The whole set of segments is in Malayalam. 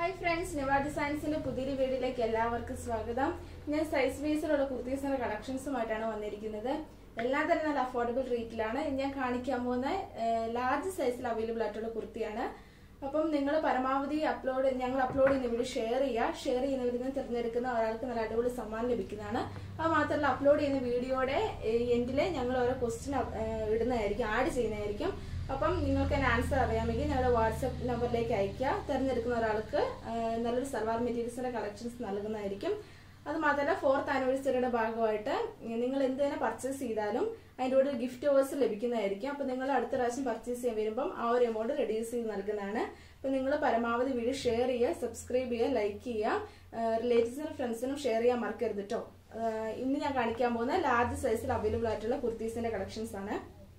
ഹായ് ഫ്രണ്ട്സ് നിവ ഡിസൈൻസിന്റെ പുതിയൊരു വീഡിയോയിലേക്ക് എല്ലാവർക്കും സ്വാഗതം ഞാൻ സൈസ് ബേസിലുള്ള കുർത്തീസിന്റെ കളക്ഷൻസുമായിട്ടാണ് വന്നിരിക്കുന്നത് എല്ലാം തന്നെ നല്ല അഫോർഡബിൾ റേറ്റിലാണ് ഞാൻ കാണിക്കാൻ പോകുന്ന ലാർജ് സൈസിൽ അവൈലബിൾ ആയിട്ടുള്ള കുർത്തിയാണ് അപ്പം നിങ്ങൾ പരമാവധി അപ്ലോഡ് ഞങ്ങൾ അപ്ലോഡ് ചെയ്യുന്ന വീഡിയോ ഷെയർ ചെയ്യുക ഷെയർ ചെയ്യുന്നവരിൽ നിന്ന് തിരഞ്ഞെടുക്കുന്ന ഒരാൾക്ക് നല്ല അടിപൊളി സമ്മാനം ലഭിക്കുന്നതാണ് അത് മാത്രമല്ല അപ്ലോഡ് ചെയ്യുന്ന വീഡിയോയുടെ എൻഡിൽ ഞങ്ങൾ ഓരോ ക്വസ്റ്റ്യൻ ഇടുന്നതായിരിക്കും ആഡ് ചെയ്യുന്നതായിരിക്കും അപ്പം നിങ്ങൾക്ക് അതിന് ആൻസർ അറിയാമെങ്കിൽ ഞങ്ങളുടെ വാട്സപ്പ് നമ്പറിലേക്ക് അയക്കുക തിരഞ്ഞെടുക്കുന്ന ഒരാൾക്ക് ആ, നല്ലൊരു സൽവാർ മെറ്റീരിയൽസിന്റെ കളക്ഷൻസ് നൽകുന്നതായിരിക്കും അത് മാത്രമല്ല ഫോർത്ത് ആനിവേഴ്സറിയുടെ ഭാഗമായിട്ട് നിങ്ങൾ എന്ത് തന്നെ പർച്ചേസ് ചെയ്താലും അതിൻ്റെ കൂടെ ഗിഫ്റ്റ് ഓവേഴ്സ് ലഭിക്കുന്നതായിരിക്കും അപ്പം നിങ്ങൾ അടുത്ത പ്രാവശ്യം പർച്ചേസ് ചെയ്യാൻ വരുമ്പം ആ ഒരു എമൗണ്ട് റെഡ്യൂസ് ചെയ്ത് നൽകുന്നതാണ് അപ്പം നിങ്ങൾ പരമാവധി വീഡിയോ ഷെയർ ചെയ്യുക സബ്സ്ക്രൈബ് ചെയ്യുക ലൈക്ക് ചെയ്യുക റിലേറ്റീവ്സിനും ഫ്രണ്ട്സിനും ഷെയർ ചെയ്യാൻ മറക്കരുത് കേട്ടോ ഇന്ന് ഞാൻ കാണിക്കാൻ പോകുന്ന ലാർജ് സൈസിൽ അവൈലബിൾ ആയിട്ടുള്ള കുർത്തീസിന്റെ കളക്ഷൻസ് ആണ്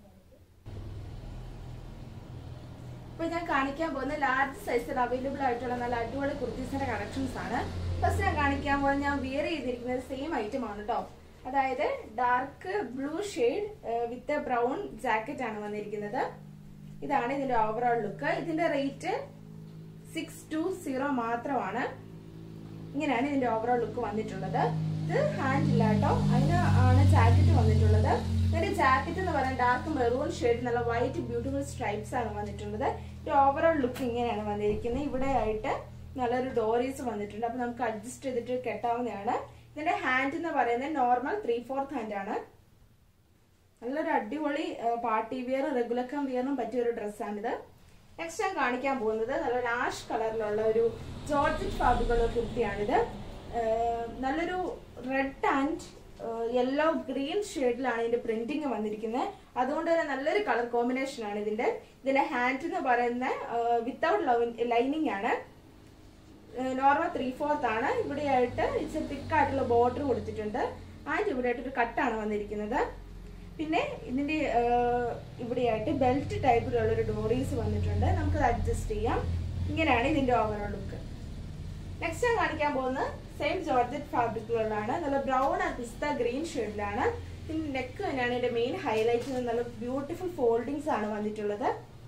ഇപ്പൊ ഞാൻ കാണിക്കാൻ പോകുന്ന ലാർജ് സൈസിൽ അവൈലബിൾ ആയിട്ടുള്ള നല്ല അടിപൊളി കുർത്തീസിന്റെ കളക്ഷൻസ് ആണ് ഫസ്റ്റ് ഞാൻ കാണിക്കാൻ പോകുന്നത് ഞാൻ വിയർ ചെയ്തിരിക്കുന്നത് സെയിം ഐറ്റം ആണ് കേട്ടോ അതായത് dark blue shade with brown jacket ആണ് വന്നിരിക്കുന്നത് ഇതാണ് ഇതിന്റെ ഓവറോൾ ലുക്ക് ഇതിന്റെ റേറ്റ് സിക്സ് ടു സീറോ മാത്രമാണ് ഇങ്ങനെയാണ് ഇതിന്റെ ഓവറോൾ ലുക്ക് വന്നിട്ടുള്ളത് ഇത് ഹാൻഡ് ഇല്ല കേട്ടോ അതിന് ആണ് ജാക്കറ്റ് വന്നിട്ടുള്ളത് ഇതിന്റെ ജാക്കറ്റ് എന്ന് പറയുന്നത് ഡാർക്ക് മെറൂൺ ഷെയ്ഡ് നല്ല വൈറ്റ് ബ്യൂട്ടിഫുൾ സ്ട്രൈപ്സ് ആണ് വന്നിട്ടുള്ളത് ഇതിന്റെ ഓവറോൾ ലുക്ക് ഇങ്ങനെയാണ് വന്നിരിക്കുന്നത് ഇവിടെ ആയിട്ട് നല്ലൊരു ഡോറീസ് വന്നിട്ടുണ്ട് അപ്പൊ നമുക്ക് അഡ്ജസ്റ്റ് ചെയ്തിട്ട് കെട്ടാവുന്നതാണ് ഇതിന്റെ ഹാൻഡ് എന്ന് പറയുന്നത് നോർമൽ ത്രീ ഫോർത്ത് ഹാൻഡ് ആണ് നല്ലൊരു അടിപൊളി പാർട്ടി വിയറും റെഗുലർ കം വിയറിനും പറ്റിയ ഒരു ഡ്രസ്സാണിത് നെക്സ്റ്റ് ഞാൻ കാണിക്കാൻ പോകുന്നത് നല്ലൊരു ആഷ് കളറിലുള്ള ഒരു ജോർജറ്റ് ഫാബ്രിക്കുള്ള കുർത്തിയാണിത് ഏഹ് നല്ലൊരു റെഡ് ആൻഡ് യെല്ലോ ഗ്രീൻ ഷെയ്ഡിലാണ് ഇതിന്റെ പ്രിന്റിങ് വന്നിരിക്കുന്നത് അതുകൊണ്ട് തന്നെ നല്ലൊരു കളർ കോമ്പിനേഷൻ ആണ് ഇതിന്റെ ഇതിന്റെ ഹാൻഡ് എന്ന് പറയുന്ന വിത്തൗട്ട് ലൈനിങ് ആണ് നോർമൽ ത്രീ ഫോർത്ത് ആണ് ഇവിടെയായിട്ട് ഇറ്റ്സ് തിക്ക് ആയിട്ടുള്ള ബോർഡർ കൊടുത്തിട്ടുണ്ട് ആൻഡ് ഇവിടെയായിട്ട് ഒരു കട്ടാണ് വന്നിരിക്കുന്നത് പിന്നെ ഇതിന്റെ ഇവിടെയായിട്ട് ബെൽറ്റ് ടൈപ്പിലുള്ള ഒരു ഡോറീസ് വന്നിട്ടുണ്ട് നമുക്കത് അഡ്ജസ്റ്റ് ചെയ്യാം ഇങ്ങനെയാണ് ഇതിന്റെ ഓവറോൾ ലുക്ക് നെക്സ്റ്റ് ഞാൻ കാണിക്കാൻ പോകുന്നത് സെയിം ജോർജറ്റ് ഫാബ്രിക്കുകളാണ് നല്ല ബ്രൗൺ ആൻഡ് പിസ്ത ഗ്രീൻ ഷെയ്ഡിലാണ് പിന്നെ നെക്ക് തന്നെയാണ് ഇതിന്റെ മെയിൻ ഹൈലൈറ്റ് നല്ല ബ്യൂട്ടിഫുൾ ഫോൾഡിങ്സ് ആണ് വന്നിട്ടുള്ളത്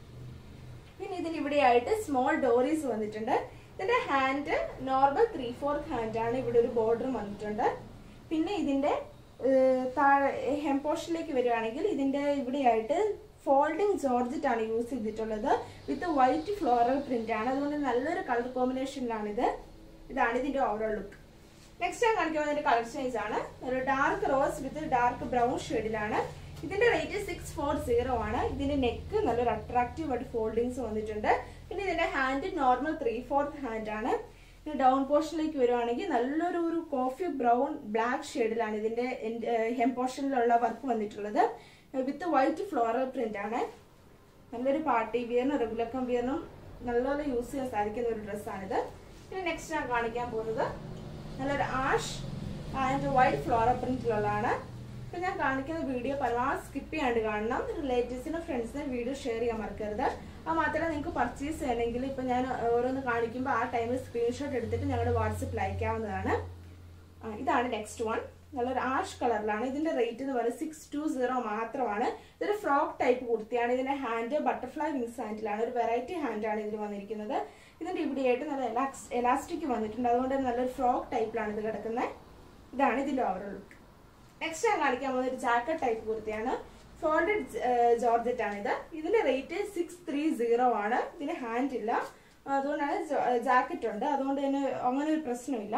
പിന്നെ ഇതിന് ഇവിടെയായിട്ട് സ്മോൾ ഡോറീസ് വന്നിട്ടുണ്ട് ഇതിന്റെ hand normal three fourth hand ആണ് ഇവിടെ ഒരു ബോർഡർ വന്നിട്ടുണ്ട് പിന്നെ ഇതിന്റെ താഴെ ഹെം പോർഷനിലേക്ക് വരികയാണെങ്കിൽ ഇതിന്റെ ഇവിടെയായിട്ട് ഫോൾഡിങ് ജോർജറ്റ് ആണ് യൂസ് ചെയ്തിട്ടുള്ളത് വിത്ത് വൈറ്റ് ഫ്ലോറൽ പ്രിന്റ് ആണ് അതുകൊണ്ട് നല്ലൊരു കളർ കോമ്പിനേഷനിലാണിത് ഇതാണ് ഇതിന്റെ ഓവറോൾ ലുക്ക് നെക്സ്റ്റ് ഞാൻ കാണിക്കാൻ പോകുന്ന കളർ ചേഞ്ച് ആണ് ഒരു dark rose with dark brown ഷെയ്ഡിലാണ് ഇതിന്റെ റേറ്റ് സിക്സ് ഫോർ സീറോ ആണ് ഇതിന്റെ നെക്ക് നല്ലൊരു അട്രാക്റ്റീവ് ആയിട്ട് ഫോൾഡിങ്സ് വന്നിട്ടുണ്ട് പിന്നെ ഇതിന്റെ hand normal three fourth hand ആണ് ഇനി ഡൗൺ പോർഷനിലേക്ക് വരുവാണെങ്കിൽ നല്ലൊരു ഒരു കോഫി ബ്രൗൺ ബ്ലാക്ക് ഷെയ്ഡിലാണ് ഇതിന്റെ ഹെം പോർഷനിലുള്ള വർക്ക് വന്നിട്ടുള്ളത് വിത്ത് വൈറ്റ് ഫ്ലോറൽ പ്രിന്റ് ആണ് നല്ലൊരു പാർട്ടി വിയറിനും റെഗുലർ കം വിയറിനും നല്ലപോലെ യൂസ് ചെയ്യാൻ സാധിക്കുന്ന ഒരു ഡ്രസ്സാണിത് പിന്നെ നെക്സ്റ്റ് ഞാൻ കാണിക്കാൻ പോകുന്നത് നല്ലൊരു ആഷ് ആൻഡ് വൈറ്റ് ഫ്ലോറൽ പ്രിന്റിലുള്ളതാണ് ഇപ്പൊ ഞാൻ കാണിക്കുന്ന വീഡിയോ പരമാവധി സ്കിപ്പ് ചെയ്യാണ്ട് കാണണം റിലേറ്റീവ്സിനും ഫ്രണ്ട്സിനും വീഡിയോ ഷെയർ ചെയ്യാൻ മറക്കരുത് അത് മാത്രമല്ല നിങ്ങൾക്ക് പർച്ചേസ് ചെയ്യണമെങ്കിൽ ഇപ്പൊ ഞാൻ ഓരോന്ന് കാണിക്കുമ്പോൾ ആ ടൈമിൽ സ്ക്രീൻഷോട്ട് എടുത്തിട്ട് ഞങ്ങളുടെ വാട്സപ്പിൽ അയക്കാവുന്നതാണ് ആ, ഇതാണ് നെക്സ്റ്റ് വൺ നല്ലൊരു ആഷ് കളറിലാണ് ഇതിന്റെ റേറ്റ് എന്ന് പറയുന്നത് സിക്സ് ടു സീറോ മാത്രമാണ് ഇതൊരു ഫ്രോക്ക് ടൈപ്പ് കുർത്തിയാണ് ഇതിന്റെ ഹാൻഡ് ബട്ടർഫ്ലൈ വിങ്സ് ഹാൻഡിലാണ് ഒരു വെറൈറ്റി ഹാൻഡാണ് ഇതിൽ വന്നിരിക്കുന്നത് ഇതിന്റെ ഇവിടെയായിട്ട് നല്ല എലാസ്റ്റിക് വന്നിട്ടുണ്ട് അതുകൊണ്ട് നല്ലൊരു ഫ്രോക്ക് ടൈപ്പിലാണ് ഇത് കിടക്കുന്നത് ഇതാണ് ഇതിന്റെ ഓവറോൾ ലുക്ക് നെക്സ്റ്റ് ഞാൻ കാണിക്കാൻ പോകുന്നത് ഒരു ജാക്കറ്റ് ടൈപ്പ് കുർത്തിയാണ് ഫോൾഡഡ് ജോർജറ്റ് ആണ് ഇത് ഇതിന്റെ റേറ്റ് സിക്സ് ത്രീ സീറോ ആണ് ഇതിന് ഹാൻഡ് ഇല്ല അതുകൊണ്ടാണ് ജാക്കറ്റ് ഉണ്ട് അതുകൊണ്ട് തന്നെ അങ്ങനെ ഒരു പ്രശ്നമില്ല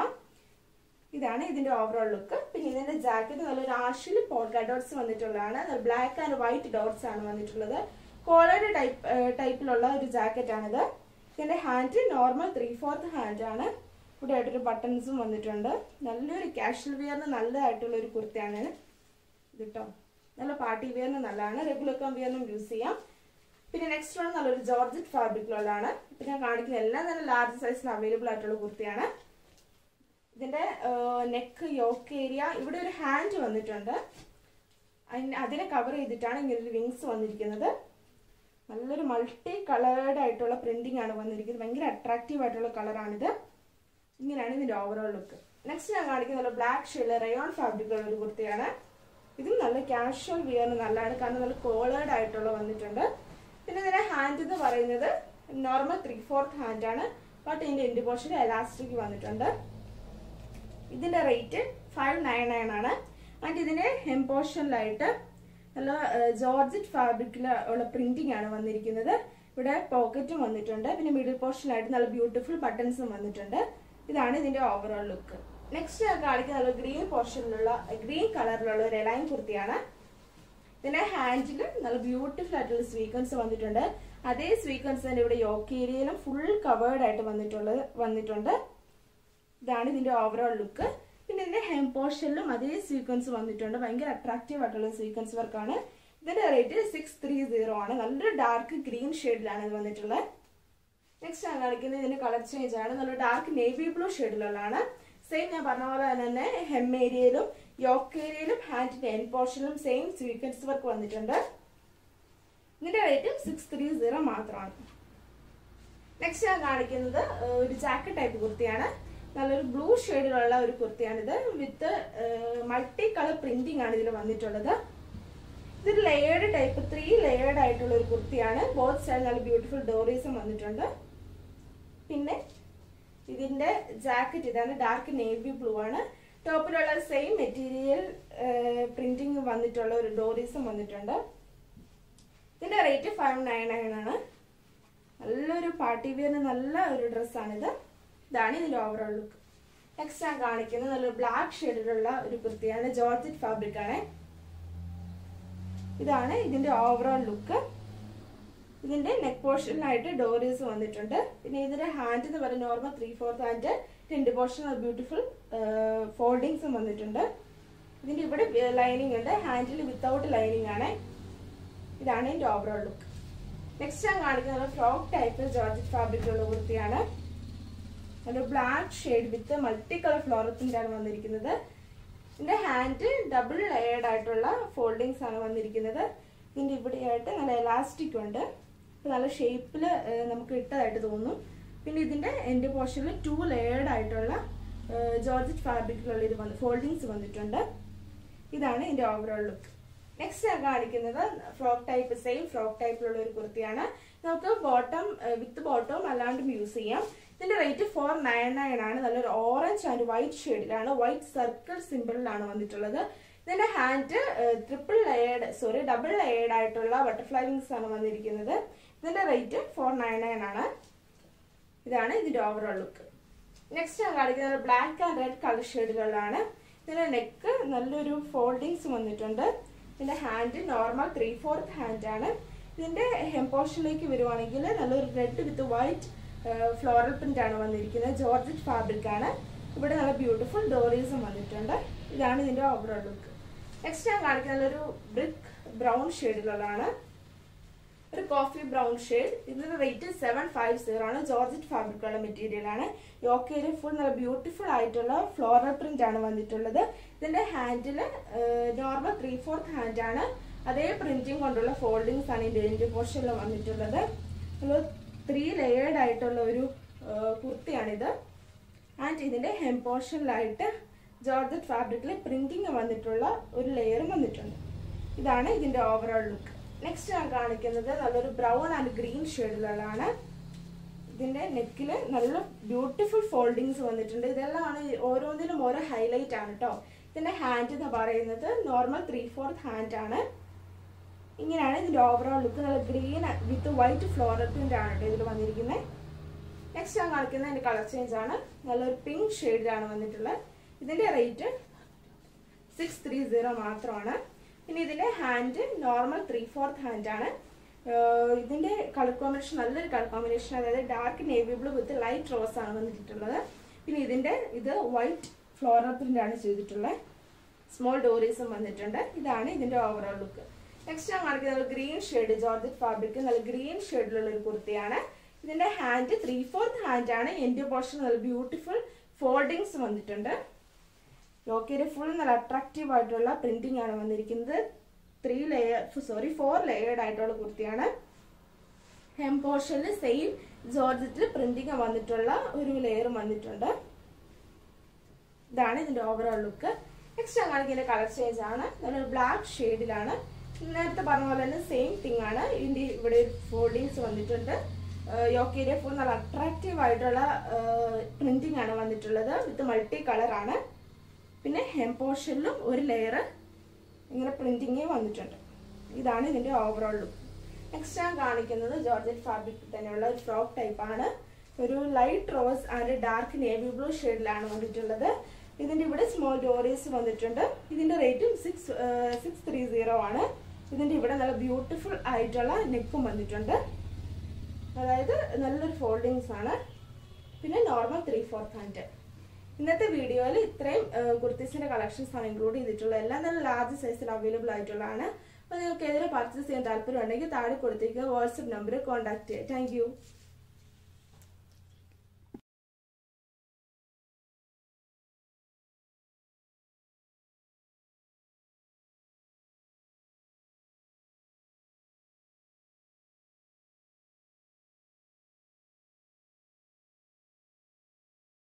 ഇതാണ് ഇതിന്റെ ഓവറോൾ ലുക്ക് പിന്നെ ഇതിന്റെ ജാക്കറ്റ് നല്ലൊരു ആഷിൽ പോൾക്ക ഡോട്ട്സ് വന്നിട്ടുള്ളതാണ് ബ്ലാക്ക് ആൻഡ് വൈറ്റ് ഡോട്ട്സ് ആണ് വന്നിട്ടുള്ളത് കോളേഡ് ടൈപ്പ് ടൈപ്പിലുള്ള ഒരു ജാക്കറ്റ് ആണിത് ഇതിന്റെ hand normal three fourth hand ആണ് ഇവിടെ ആയിട്ടൊരു ബട്ടൺസും വന്നിട്ടുണ്ട് നല്ലൊരു കാഷ്വൽ വിയറിന് നല്ലതായിട്ടുള്ള ഒരു കുർത്തിയാണ് ഇത് കേട്ടോ നല്ല പാർട്ടി വിയറിന് നല്ലതാണ് റെഗുലർ കം വിയറിനും യൂസ് ചെയ്യാം പിന്നെ നെക്സ്റ്റ് വൺ നല്ലൊരു ജോർജറ്റ് ഫാബ്രിക്കിലുള്ളതാണ് ഇപ്പൊ ഞാൻ കാണിക്കുന്ന എല്ലാം തന്നെ ലാർജ് സൈസിൽ അവൈലബിൾ ആയിട്ടുള്ള കുർത്തിയാണ് ഇതിന്റെ നെക്ക് യോക്ക് ഏരിയ ഇവിടെ ഒരു ഹാൻഡ് വന്നിട്ടുണ്ട് അതിന് അതിനെ കവർ ചെയ്തിട്ടാണ് ഇങ്ങനെ ഒരു വിങ്സ് വന്നിരിക്കുന്നത് നല്ലൊരു മൾട്ടി കളേർഡ് ആയിട്ടുള്ള പ്രിന്റിംഗ് ആണ് വന്നിരിക്കുന്നത് ഭയങ്കര അട്രാക്റ്റീവ് ആയിട്ടുള്ള കളറാണിത് ഇങ്ങനെയാണ് ഇതിന്റെ ഓവറോൾ ലുക്ക് നെക്സ്റ്റ് ഞാൻ കാണിക്കുന്നത് ബ്ലാക്ക് ഷെയ്ഡ് റയോൺ ഫാബ്രിക്കുള്ള ഒരു കുർത്തിയാണ് ഇതും നല്ല കാഷ്വൽ വിയറിന് നല്ലതാണ് കാരണം നല്ല കോളേർഡ് ആയിട്ടുള്ള വന്നിട്ടുണ്ട് പിന്നെ ഇതിന്റെ ഹാൻഡ് എന്ന് പറയുന്നത് നോർമൽ ത്രീ ഫോർത്ത് ഹാൻഡ് ആണ് ബട്ട് ഇതിന്റെ എൻഡ് പോർഷനിൽ എലാസ്റ്റിക് വന്നിട്ടുണ്ട് ഇതിന്റെ റേറ്റ് ഫൈവ് നയൻ നയൻ ആണ് ആൻഡ് ഇതിന്റെ ഹെം പോർഷനിലായിട്ട് നല്ല ജോർജറ്റ് ഫാബ്രിക്കിൽ ഉള്ള പ്രിന്റിംഗ് ആണ് വന്നിരിക്കുന്നത് ഇവിടെ പോക്കറ്റും വന്നിട്ടുണ്ട് പിന്നെ മിഡിൽ പോർഷനിലായിട്ട് നല്ല ബ്യൂട്ടിഫുൾ ബട്ടൺസും വന്നിട്ടുണ്ട് ഇതാണ് ഇതിന്റെ ഓവറോൾ ലുക്ക് നെക്സ്റ്റ് ഞാൻ കാണിക്കുന്ന നല്ല ഗ്രീൻ പോർഷനിലുള്ള ഗ്രീൻ കളറിലുള്ള ഒരു എലൈൻ കുർത്തിയാണ് ഇതിന്റെ ഹാൻഡിൽ നല്ല ബ്യൂട്ടിഫുൾ ആയിട്ടുള്ള സ്വീക്വൻസ് വന്നിട്ടുണ്ട് അതേ സ്വീക്വൻസ് തന്നെ ഇവിടെ യോക്ക് ഏരിയയിലും ഫുൾ കവേർഡ് ആയിട്ട് വന്നിട്ടുള്ളത് വന്നിട്ടുണ്ട് ഇതാണ് ഇതിന്റെ ഓവറോൾ ലുക്ക് പിന്നെ ഇതിന്റെ ഹെം പോർഷനിലും അതേ സീക്വൻസ് വന്നിട്ടുണ്ട് ഭയങ്കര അട്രാക്റ്റീവ് ആയിട്ടുള്ള സീക്വൻസ് വർക്കാണ് ഇതിന്റെ റേറ്റ് സിക്സ് ത്രീ സീറോ ആണ് നല്ലൊരു ഡാർക്ക് ഗ്രീൻ ഷെയ്ഡിലാണ് ഇത് വന്നിട്ടുള്ളത് നെക്സ്റ്റ് ഞാൻ കാണിക്കുന്നത് ഇതിന്റെ കളർ ചേഞ്ച് ആണ് നല്ല ഡാർക്ക് നേവി ബ്ലൂ ഷെയ്ഡിലുള്ളതാണ് സെയിം ഞാൻ പറഞ്ഞ പോലെ തന്നെ ഹെം ഏരിയയിലും യോക്ക് ഏരിയയിലും ഹാൻഡിന്റെ എൻ പോർഷനിലും സെയിം സീക്വൻസ് വർക്ക് വന്നിട്ടുണ്ട് ഇതിന്റെ റേറ്റ് സിക്സ് ത്രീ സീറോ മാത്രമാണ് നെക്സ്റ്റ് ഞാൻ കാണിക്കുന്നത് ഏഹ്, ഒരു ജാക്കറ്റ് ടൈപ്പ് കുർത്തിയാണ് നല്ലൊരു ബ്ലൂ ഷെയ്ഡിലുള്ള ഒരു കുർത്തിയാണിത് വിത്ത് മൾട്ടി കളർ പ്രിന്റിംഗ് ആണ് ഇതിൽ വന്നിട്ടുള്ളത് ഇതൊരു ലെയേർഡ് ടൈപ്പ് ത്രീ ലെയേർഡ് ആയിട്ടുള്ള ഒരു കുർത്തിയാണ് ബോത്ത് സൈഡ് നല്ല ബ്യൂട്ടിഫുൾ ഡോറീസും വന്നിട്ടുണ്ട് പിന്നെ ഇതിന്റെ ജാക്കറ്റ് ഇതാണ് ഡാർക്ക് നേവി ബ്ലൂ ആണ് ടോപ്പിലുള്ള സെയിം മെറ്റീരിയൽ പ്രിന്റിംഗ് വന്നിട്ടുള്ള ഒരു ഡോറീസും വന്നിട്ടുണ്ട് ഇതിന്റെ റേറ്റ് ഫൈവ് നയൻ നയൻ ആണ് നല്ലൊരു പാർട്ടി വെയറിന് നല്ല ഒരു ഡ്രസ്സാണിത് ഇതാണ് ഇതിന്റെ ഓവറോൾ ലുക്ക് നെക്സ്റ്റ് ഞാൻ കാണിക്കുന്നത് നല്ലൊരു ബ്ലാക്ക് ഷെയ്ഡിലുള്ള ഒരു കുർത്തിയാണ് ജോർജറ്റ് ഫാബ്രിക് ആണ് ഇതാണ് ഇതിന്റെ ഓവറോൾ ലുക്ക് ഇതിന്റെ നെക്ക് പോർഷനിലായിട്ട് ഡോറീസ് വന്നിട്ടുണ്ട് പിന്നെ ഇതിന്റെ ഹാൻഡ് എന്ന് പറയുന്നത് നോർമൽ ത്രീ ഫോർത്ത് ഹാൻഡ് രണ്ട് പോർഷൻ ബ്യൂട്ടിഫുൾ ഫോൾഡിങ്സും വന്നിട്ടുണ്ട് ഇതിന്റെ ഇവിടെ ലൈനിങ് ഉണ്ട് ഹാൻഡിൽ വിത്തൗട്ട് ലൈനിങ് ആണ് ഇതാണ് ഇതിന്റെ ഓവറോൾ ലുക്ക് നെക്സ്റ്റ് ഞാൻ കാണിക്കുന്നത് ഫ്രോക്ക് ടൈപ്പ് ജോർജറ്റ് ഫാബ്രിക്കുള്ള കുർത്തിയാണ് ഒരു black shade with multi colour ഫ്ലോറത്തിന്റെ ആണ് വന്നിരിക്കുന്നത് ഇതിന്റെ ഹാൻഡ് ഡബിൾ ലെയർഡ് ആയിട്ടുള്ള ഫോൾഡിങ്സ് ആണ് വന്നിരിക്കുന്നത് ഇതിന്റെ ഇവിടെയായിട്ട് നല്ല എലാസ്റ്റിക് ഉണ്ട് അപ്പൊ നല്ല ഷേപ്പിൽ നമുക്ക് ഇട്ടതായിട്ട് തോന്നും പിന്നെ ഇതിന്റെ എൻഡ് പോർഷനിൽ ടു ലെയർഡ് ആയിട്ടുള്ള ജോർജറ്റ് ഫാബ്രിക്കിലുള്ള ഇത് വന്ന് ഫോൾഡിങ്സ് വന്നിട്ടുണ്ട് ഇതാണ് ഇതിന്റെ ഓവറോൾ ലുക്ക് നെക്സ്റ്റ് ഞാൻ കാണിക്കുന്നത് ഫ്രോക്ക് ടൈപ്പ് സെയിം ഫ്രോക്ക് ടൈപ്പിലുള്ള ഒരു കുർത്തിയാണ് നമുക്ക് ബോട്ടം വിത്ത് ബോട്ടവും അല്ലാണ്ടും യൂസ് ചെയ്യാം ഇതിന്റെ റേറ്റ് ഫോർ നയൻ നയൻ ആണ് നല്ലൊരു ഓറഞ്ച് ആൻഡ് വൈറ്റ് ഷെയ്ഡിലാണ് വൈറ്റ് സർക്കിൾ സിമ്പിളിലാണ് വന്നിട്ടുള്ളത് ഇതിന്റെ hand triple layered sorry double layered ആയിട്ടുള്ള ബട്ടർഫ്ലൈ വിങ്സ് ആണ് വന്നിരിക്കുന്നത് ഇതിന്റെ റേറ്റ് ഫോർ നയൻ നയൻ ആണ് ഇതാണ് ഇതിന്റെ ഓവറോൾ ലുക്ക് നെക്സ്റ്റ് ഞാൻ കാണിക്കുന്നത് ബ്ലാക്ക് ആൻഡ് റെഡ് കളർ ഷെയ്ഡിലുള്ളതാണ് ഇതിന്റെ നെക്ക് നല്ലൊരു ഫോൾഡിങ്സ് വന്നിട്ടുണ്ട് ഇതിന്റെ hand normal three fourth hand ആണ് ഇതിന്റെ ഹെം പോർഷനിലേക്ക് വരുവാണെങ്കിൽ നല്ലൊരു red with white floral print ആണ് വന്നിരിക്കുന്നത് ജോർജറ്റ് ഫാബ്രിക് ആണ് ഇവിടെ നല്ല ബ്യൂട്ടിഫുൾ ഡോറീസും വന്നിട്ടുണ്ട് ഇതാണ് ഇതിന്റെ ഓവറോൾ ലുക്ക് നെക്സ്റ്റ് ഞാൻ കാണിക്കുന്നത് ഒരു ബ്രിക്ക് ബ്രൗൺ ഷെയ്ഡിലുള്ളതാണ് ഒരു കോഫി ബ്രൗൺ ഷെയ്ഡ് ഇതിന്റെ റേറ്റ് സെവൻ ഫൈവ് സീറോ ആണ് ജോർജറ്റ് ഫാബ്രിക്കുള്ള മെറ്റീരിയൽ ആണ് യോക്കയിൽ ഫുൾ നല്ല ബ്യൂട്ടിഫുൾ ആയിട്ടുള്ള ഫ്ലോറൽ പ്രിന്റ് ആണ് വന്നിട്ടുള്ളത് ഇതിന്റെ ഹാൻഡിൽ നോർമൽ ത്രീ ഫോർത്ത് ഹാൻഡ് ആണ് അതേ പ്രിന്റിങ് കൊണ്ടുള്ള ഫോൾഡിങ്സ് ആണ് ഇതിന്റെ എൻഡ് പോർഷനിൽ വന്നിട്ടുള്ളത് ഒരു ത്രീ ലെയേർഡ് ആയിട്ടുള്ള ഒരു ആ, കുർത്തിയാണിത് ആൻഡ് ഇതിന്റെ ഹെം പോർഷനിലായിട്ട് ജോർജറ്റ് ഫാബ്രിക്കിൽ പ്രിന്റിങ് വന്നിട്ടുള്ള ഒരു ലെയറും വന്നിട്ടുണ്ട് ഇതാണ് ഇതിന്റെ ഓവറോൾ ലുക്ക് നെക്സ്റ്റ് ഞാൻ കാണിക്കുന്നത് നല്ലൊരു ബ്രൗൺ ആൻഡ് ഗ്രീൻ ഷെയ്ഡിലുള്ളതാണ് ഇതിന്റെ നെക്കിൽ നല്ല ബ്യൂട്ടിഫുൾ ഫോൾഡിങ്സ് വന്നിട്ടുണ്ട് ഇതെല്ലാം ഈ ഓരോന്നിലും ഓരോ ഹൈലൈറ്റ് ആണ് കേട്ടോ ഇതിന്റെ ഹാൻഡ് എന്ന് പറയുന്നത് നോർമൽ ത്രീ ഫോർത്ത് ഹാൻഡ് ആണ് ഇങ്ങനെയാണ് ഇതിന്റെ ഓവറോൾ ലുക്ക് നല്ല green with white floral print ആണ് കേട്ടോ ഇതിൽ വന്നിരിക്കുന്നത് നെക്സ്റ്റ് ഞാൻ കാണിക്കുന്നത് അതിന്റെ കളർ ചേഞ്ച് ആണ് നല്ലൊരു പിങ്ക് ഷെയ്ഡിലാണ് വന്നിട്ടുള്ളത് ഇതിന്റെ റേറ്റ് സിക്സ് ത്രീ സീറോ മാത്രമാണ് പിന്നെ ഇതിന്റെ hand normal three fourth hand ആണ് ആഹ് ഇതിന്റെ കളർ കോമ്പിനേഷൻ നല്ലൊരു കളർ കോമ്പിനേഷൻ അതായത് dark navy blue with light rose ആണ് വന്നിട്ടുള്ളത് പിന്നെ ഇതിന്റെ ഇത് വൈറ്റ് ഫ്ലോറൽ പ്രിന്റ് ആണ് ചെയ്തിട്ടുള്ളത് സ്മോൾ ഡോറീസും വന്നിട്ടുണ്ട് ഇതാണ് ഇതിന്റെ ഓവറോൾ ലുക്ക് നെക്സ്റ്റ് ഞാൻ കാണിക്കുന്നത് ഗ്രീൻ ഷെയ്ഡ് ജോർജറ്റ് ഫാബ്രിക് നല്ല ഗ്രീൻ ഷെയ്ഡിലുള്ള ഒരു കുർത്തിയാണ് ഇതിന്റെ ഹാൻഡ് ത്രീ ഫോർത്ത് ഹാൻഡ് ആണ് എൻഡ് പോർഷൻ നല്ല ബ്യൂട്ടിഫുൾ ഫോൾഡിങ്സ് വന്നിട്ടുണ്ട് ലോക്കയുടെ ഫുൾ നല്ല അട്രാക്റ്റീവ് ആയിട്ടുള്ള പ്രിന്റിംഗ് ആണ് വന്നിരിക്കുന്നത് three layer sorry four layered ആയിട്ടുള്ള കുർത്തിയാണ് ഹെം പോർഷനിൽ സെയിം ജോർജറ്റിൽ പ്രിന്റിംഗ് വന്നിട്ടുള്ള ഒരു ലെയറും വന്നിട്ടുണ്ട് ഇതാണ് ഇതിന്റെ ഓവറോൾ ലുക്ക് നെക്സ്റ്റ് ഞാൻ കാണിക്കുന്ന കളർ ചേഞ്ച് ആണ് നല്ലൊരു ബ്ലാക്ക് ഷെയ്ഡിലാണ് നേരത്തെ പറഞ്ഞ പോലെ തന്നെ സെയിം തിങ് ആണ് ഇതിന്റെ ഇവിടെ ഫോൾഡിങ്സ് വന്നിട്ടുണ്ട് യോക്കേരിയ ഫുൾ നല്ല അട്രാക്റ്റീവ് ആയിട്ടുള്ള പ്രിന്റിംഗ് ആണ് വന്നിട്ടുള്ളത് വിത്ത് മൾട്ടി കളറാണ് പിന്നെ ഹെം പോർഷനിലും ഒരു ലെയർ ഇങ്ങനെ പ്രിന്റിങ് വന്നിട്ടുണ്ട് ഇതാണ് ഇതിന്റെ ഓവറോൾ ലുക്ക് നെക്സ്റ്റ് ഞാൻ കാണിക്കുന്നത് ജോർജറ്റ് ഫാബ്രിക് തന്നെയുള്ള ഒരു ഫ്രോക്ക് ടൈപ്പ് ആണ് ഒരു light rose and dark navy blue ഷെയ്ഡിലാണ് വന്നിട്ടുള്ളത് ഇതിന്റെ ഇവിടെ സ്മോൾ ഡോറീസ് വന്നിട്ടുണ്ട് ഇതിന്റെ റേറ്റും സിക്സ് സിക്സ് ത്രീ സീറോ ആണ് ഇതിന്റെ ഇവിടെ നല്ല ബ്യൂട്ടിഫുൾ ആയിട്ടുള്ള നെക്കും വന്നിട്ടുണ്ട് അതായത് നല്ലൊരു ഫോൾഡിങ്സ് ആണ് പിന്നെ നോർമൽ ത്രീ ഫോർത്ത് ഹാൻഡ് ഇന്നത്തെ വീഡിയോയിൽ ഇത്രയും കുർത്തീസിന്റെ കളക്ഷൻസ് ആണ് ഇൻക്ലൂഡ് ചെയ്തിട്ടുള്ളത് എല്ലാം നല്ല ലാർജ് സൈസിൽ അവൈലബിൾ ആയിട്ടുള്ളതാണ് അപ്പോൾ നിങ്ങൾക്ക് ഏതെങ്കിലും പർച്ചേസ് ചെയ്യാൻ താല്പര്യം ഉണ്ടെങ്കിൽ താഴെ കൊടുത്തേക്ക് വാട്സപ്പ് നമ്പർ കോൺടാക്ട് ചെയ്യുക താങ്ക്